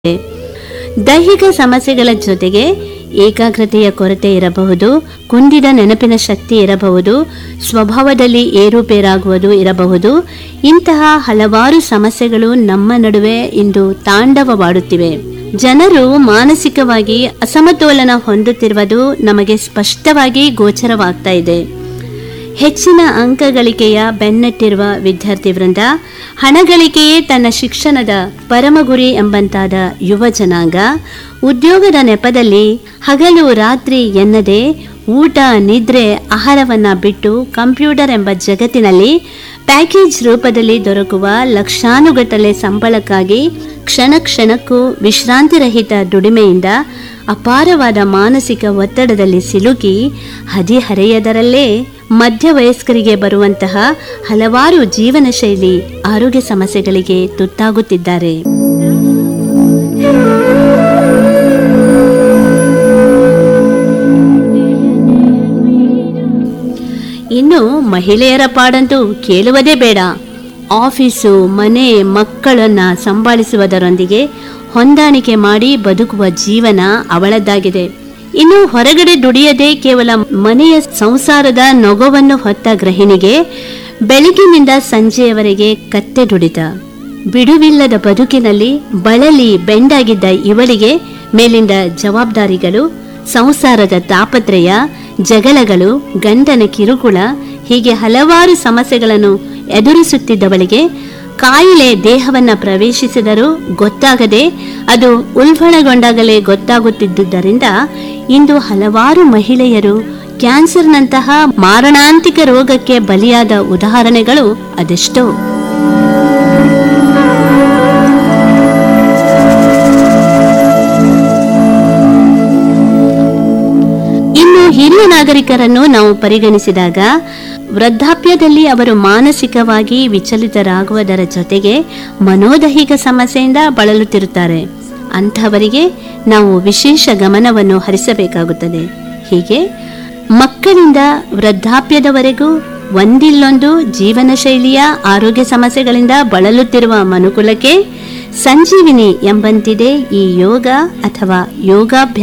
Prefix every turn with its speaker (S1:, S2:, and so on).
S1: ದೈಹಿಕ ಸಮಸ್ಯೆಗಳ ಜೊತೆಗೆ ಏಕಾಗ್ರತೆಯ ಕೊರತೆ ಇರಬಹುದು ಕುಂದಿದ ನೆನಪಿನ ಶಕ್ತಿ ಇರಬಹುದು ಸ್ವಭಾವದಲ್ಲಿ ಏರುಪೇರಾಗುವುದು ಇರಬಹುದು ಇಂತಹ ಹಲವಾರು ಸಮಸ್ಯೆಗಳು ನಮ್ಮ ನಡುವೆ ಇಂದು ತಾಂಡವವಾಡುತ್ತಿವೆ ಜನರು ಮಾನಸಿಕವಾಗಿ ಅಸಮತೋಲನ ಹೊಂದುತ್ತಿರುವುದು ನಮಗೆ ಸ್ಪಷ್ಟವಾಗಿ ಗೋಚರವಾಗ್ತಾ ಇದೆ ಹೆಚ್ಚಿನ ಅಂಕ ಗಳಿಕೆಯ ಬೆನ್ನಟ್ಟಿರುವ ವಿದ್ಯಾರ್ಥಿ ವೃಂದ ಹಣ ಗಳಿಕೆಯೇ ತನ್ನ ಶಿಕ್ಷಣದ ಪರಮ ಗುರಿ ಎಂಬಂತಾದ ಯುವ ಜನಾಂಗ ಉದ್ಯೋಗದ ನೆಪದಲ್ಲಿ ಹಗಲು ರಾತ್ರಿ ಎನ್ನದೆ ಊಟ ನಿದ್ರೆ ಆಹಾರವನ್ನ ಬಿಟ್ಟು ಕಂಪ್ಯೂಟರ್ ಎಂಬ ಜಗತ್ತಿನಲ್ಲಿ ಪ್ಯಾಕೇಜ್ ರೂಪದಲ್ಲಿ ದೊರಕುವ ಲಕ್ಷಾನುಗಟ್ಟಲೆ ಸಂಬಳಕ್ಕಾಗಿ ಕ್ಷಣ ಕ್ಷಣಕ್ಕೂ ವಿಶ್ರಾಂತಿರಹಿತ ದುಡಿಮೆಯಿಂದ ಅಪಾರವಾದ ಮಾನಸಿಕ ಒತ್ತಡದಲ್ಲಿ ಸಿಲುಕಿ ಹದಿಹರೆಯದರಲ್ಲೇ ಮಧ್ಯವಯಸ್ಕರಿಗೆ ಬರುವಂತಹ ಹಲವಾರು ಜೀವನ ಶೈಲಿ ಆರೋಗ್ಯ ಸಮಸ್ಯೆಗಳಿಗೆ ತುತ್ತಾಗುತ್ತಿದ್ದಾರೆ ಇನ್ನು ಮಹಿಳೆಯರ ಪಾಡಂತೂ ಕೇಳುವುದೇ ಬೇಡ ಆಫೀಸು ಮನೆ ಮಕ್ಕಳನ್ನ ಸಂಭಾಳಿಸುವುದರೊಂದಿಗೆ ಹೊಂದಾಣಿಕೆ ಮಾಡಿ ಬದುಕುವ ಜೀವನ ಅವಳದ್ದಾಗಿದೆ ಇನ್ನು ಹೊರಗಡೆ ದುಡಿಯದೆ ಕೇವಲ ಮನೆಯ ಸಂಸಾರದ ನೊಗವನ್ನು ಹೊತ್ತ ಗೃಹಿಣಿಗೆ ಬೆಳಗಿನಿಂದ ಸಂಜೆಯವರೆಗೆ ಕತ್ತೆ ದುಡಿತ ಬಿಡುವಿಲ್ಲದ ಬದುಕಿನಲ್ಲಿ ಬಳಲಿ ಬೆಂಡಾಗಿದ್ದ ಇವಳಿಗೆ ಮೇಲಿಂದ ಜವಾಬ್ದಾರಿಗಳು ಸಂಸಾರದ ತಾಪತ್ರಯ ಜಗಳಗಳು ಗಂಡನ ಕಿರುಕುಳ ಹೀಗೆ ಹಲವಾರು ಸಮಸ್ಯೆಗಳನ್ನು ಎದುರಿಸುತ್ತಿದ್ದವಳಿಗೆ ಕಾಯಿಲೆ ದೇಹವನ್ನ ಪ್ರವೇಶಿಸಿದರೂ ಗೊತ್ತಾಗದೆ ಅದು ಉಲ್ಬಣಗೊಂಡಾಗಲೇ ಗೊತ್ತಾಗುತ್ತಿದ್ದುದರಿಂದ ಇಂದು ಹಲವಾರು ಮಹಿಳೆಯರು ಕ್ಯಾನ್ಸರ್ನಂತಹ ಮಾರಣಾಂತಿಕ ರೋಗಕ್ಕೆ ಬಲಿಯಾದ ಉದಾಹರಣೆಗಳು ಅದೆಷ್ಟೋ ಇನ್ನು ಹಿರಿಯ ನಾಗರಿಕರನ್ನು ನಾವು ಪರಿಗಣಿಸಿದಾಗ ವೃದ್ಧಾಪ್ಯದಲ್ಲಿ ಅವರು ಮಾನಸಿಕವಾಗಿ ವಿಚಲಿತರಾಗುವುದರ ಜೊತೆಗೆ ಮನೋದೈಹಿಕ ಸಮಸ್ಯೆಯಿಂದ ಬಳಲುತ್ತಿರುತ್ತಾರೆ ಅಂಥವರಿಗೆ ನಾವು ವಿಶೇಷ ಗಮನವನ್ನು ಹರಿಸಬೇಕಾಗುತ್ತದೆ ಹೀಗೆ ಮಕ್ಕಳಿಂದ ವೃದ್ಧಾಪ್ಯದವರೆಗೂ ಒಂದಿಲ್ಲೊಂದು ಜೀವನ ಶೈಲಿಯ ಆರೋಗ್ಯ ಸಮಸ್ಯೆಗಳಿಂದ ಬಳಲುತ್ತಿರುವ ಮನುಕುಲಕ್ಕೆ ಸಂಜೀವಿನಿ ಎಂಬಂತಿದೆ ಈ ಯೋಗ ಅಥವಾ ಯೋಗಾಭ್ಯಾಸ